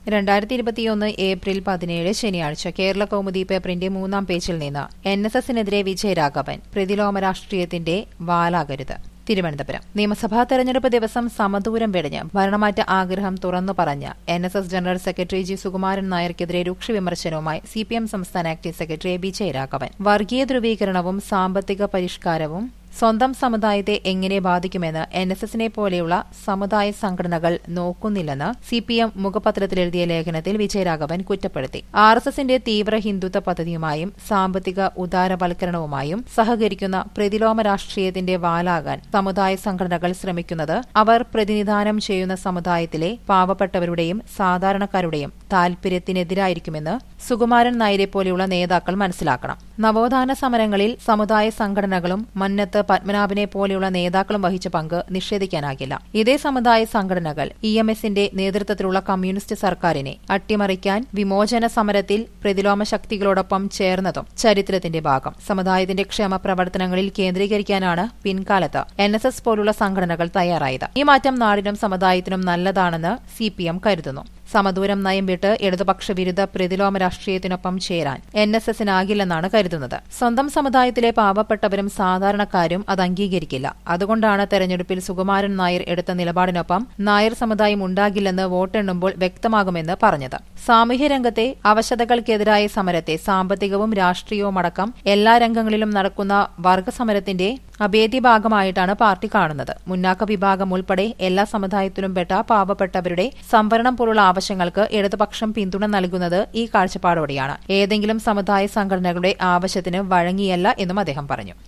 രണ്ടായിരത്തി ഇരുപത്തിയൊന്ന് ഏപ്രിൽ പതിനേഴ് ശനിയാഴ്ച കേരള കൗമുദി പേപ്പറിന്റെ മൂന്നാം പേജിൽ നിന്ന് എൻ എസ് എസിനെതിരെ വിജയരാഘവൻ പ്രതിലോമ രാഷ്ട്രീയത്തിന്റെ വാലാകരുത് തിരുവനന്തപുരം നിയമസഭാ തെരഞ്ഞെടുപ്പ് ദിവസം സമദൂരം വെടിഞ്ഞ് ഭരണമാറ്റ ആഗ്രഹം തുറന്നു പറഞ്ഞ N S S general secretary G Sukumaran നായർക്കെതിരെ രൂക്ഷ വിമർശനവുമായി സി പി എം സംസ്ഥാന ആക്ടിംഗ് സെക്രട്ടറി ബി ജയരാഘവൻ വർഗീയ ധ്രുവീകരണവും സാമ്പത്തിക പരിഷ്കാരവും സ്വന്തം സമുദായത്തെ എങ്ങനെ ബാധിക്കുമെന്ന് എൻ എസ് എസിനെ പോലെയുള്ള സമുദായ സംഘടനകൾ നോക്കുന്നില്ലെന്ന് സി പി എം മുഖപത്രത്തിലെഴുതിയ ലേഖനത്തിൽ വിജയരാഘവൻ കുറ്റപ്പെടുത്തി ആർ എസ് എസിന്റെ തീവ്ര ഹിന്ദുത്വ പദ്ധതിയുമായും സാമ്പത്തിക ഉദാരവൽക്കരണവുമായും സഹകരിക്കുന്ന പ്രതിലോമ രാഷ്ട്രീയത്തിന്റെ വാലാകാൻ സമുദായ സംഘടനകൾ ശ്രമിക്കുന്നത് അവർ പ്രതിനിധാനം ചെയ്യുന്ന സമുദായത്തിലെ പാവപ്പെട്ടവരുടെയും സാധാരണക്കാരുടെയും താൽപര്യത്തിനെതിരായിരിക്കുമെന്ന് സുകുമാരൻ നായരെ പോലെയുള്ള നേതാക്കൾ മനസ്സിലാക്കണം നവോത്ഥാന സമരങ്ങളിൽ സമുദായ സംഘടനകളും മന്നത്ത് പത്മനാഭനെ പോലെയുള്ള നേതാക്കളും വഹിച്ച പങ്ക് നിഷേധിക്കാനാകില്ല ഇതേ സമുദായ സംഘടനകൾ ഇ എം എസിന്റെ നേതൃത്വത്തിലുള്ള കമ്മ്യൂണിസ്റ്റ് സർക്കാരിനെ അട്ടിമറിക്കാൻ വിമോചന സമരത്തിൽ പ്രതിലോമ ശക്തികളോടൊപ്പം ചേർന്നതും ചരിത്രത്തിന്റെ ഭാഗം സമുദായത്തിന്റെ ക്ഷേമ പ്രവർത്തനങ്ങളിൽ കേന്ദ്രീകരിക്കാനാണ് പിൻകാലത്ത് എൻ എസ് എസ് പോലുള്ള സംഘടനകൾ തയ്യാറായത് ഈ മാറ്റം നാടിനും സമുദായത്തിനും നല്ലതാണെന്ന് സി പി എം കരുതുന്നു സമദൂരം നയം വിട്ട് ഇടതുപക്ഷ വിരുദ്ധ പ്രതിലോമ രാഷ്ട്രീയത്തിനൊപ്പം ചേരാൻ എൻ എസ് എസിനാകില്ലെന്നാണ് കരുതുന്നത് സ്വന്തം സമുദായത്തിലെ പാവപ്പെട്ടവരും സാധാരണക്കാരും അത് അംഗീകരിക്കില്ല അതുകൊണ്ടാണ് തെരഞ്ഞെടുപ്പിൽ സുകുമാരൻ നായർ എടുത്ത നിലപാടിനൊപ്പം നായർ സമുദായം ഉണ്ടാകില്ലെന്ന് വോട്ടെണ്ണുമ്പോൾ വ്യക്തമാകുമെന്ന് പറഞ്ഞത് സാമൂഹ്യ രംഗത്തെ അവശതകൾക്കെതിരായ സമരത്തെ സാമ്പത്തികവും രാഷ്ട്രീയവും അടക്കം എല്ലാ രംഗങ്ങളിലും നടക്കുന്ന വർഗസമരത്തിന്റെ അഭേദ്യ ഭാഗമായിട്ടാണ് പാർട്ടി കാണുന്നത് മുന്നാക്ക വിഭാഗം ഉൾപ്പെടെ എല്ലാ സമുദായത്തിലും പെട്ട പാവപ്പെട്ടവരുടെ സംവരണം പോലുള്ള ആവശ്യങ്ങൾക്ക് ഇടതുപക്ഷം പിന്തുണ നൽകുന്നത് ഈ കാഴ്ചപ്പാടോടെയാണ് ഏതെങ്കിലും സമുദായ സംഘടനകളുടെ ആവശ്യത്തിന് വഴങ്ങിയല്ല എന്നും അദ്ദേഹം പറഞ്ഞു